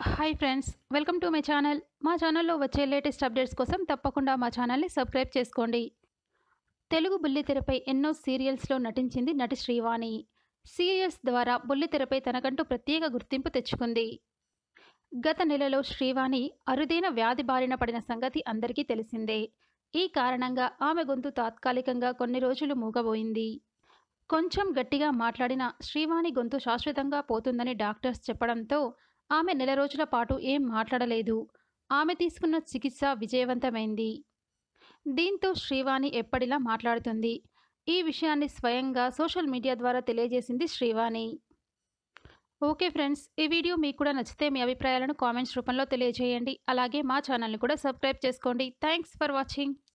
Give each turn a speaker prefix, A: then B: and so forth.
A: hi friends welcome to my channel మా ఛానల్లో వచ్చే లేటెస్ట్ అప్డేట్స్ కోసం తప్పకుండా మా ఛానల్ని సబ్స్క్రైబ్ చేసుకోండి తెలుగు బుల్లితెరపై ఎన్నో సీరియల్స్లో నటించింది నటి శ్రీవాణి సీరియల్స్ ద్వారా బుల్లితెరపై తనకంటూ ప్రత్యేక గుర్తింపు తెచ్చుకుంది గత నెలలో శ్రీవాణి అరుదైన వ్యాధి బారిన పడిన సంగతి అందరికీ తెలిసిందే ఈ కారణంగా ఆమె గొంతు తాత్కాలికంగా కొన్ని రోజులు మూగబోయింది కొంచెం గట్టిగా మాట్లాడిన శ్రీవాణి గొంతు శాశ్వతంగా పోతుందని డాక్టర్స్ చెప్పడంతో ఆమె నెల రోజుల పాటు ఏం మాట్లాడలేదు ఆమె తీసుకున్న చికిత్స విజయవంతమైంది దీంతో శ్రీవాణి ఎప్పటిలా మాట్లాడుతుంది ఈ విషయాన్ని స్వయంగా సోషల్ మీడియా ద్వారా తెలియజేసింది శ్రీవాణి ఓకే ఫ్రెండ్స్ ఈ వీడియో మీకు కూడా నచ్చితే మీ అభిప్రాయాలను కామెంట్స్ రూపంలో తెలియజేయండి అలాగే మా ఛానల్ని కూడా సబ్స్క్రైబ్ చేసుకోండి థ్యాంక్స్ ఫర్ వాచింగ్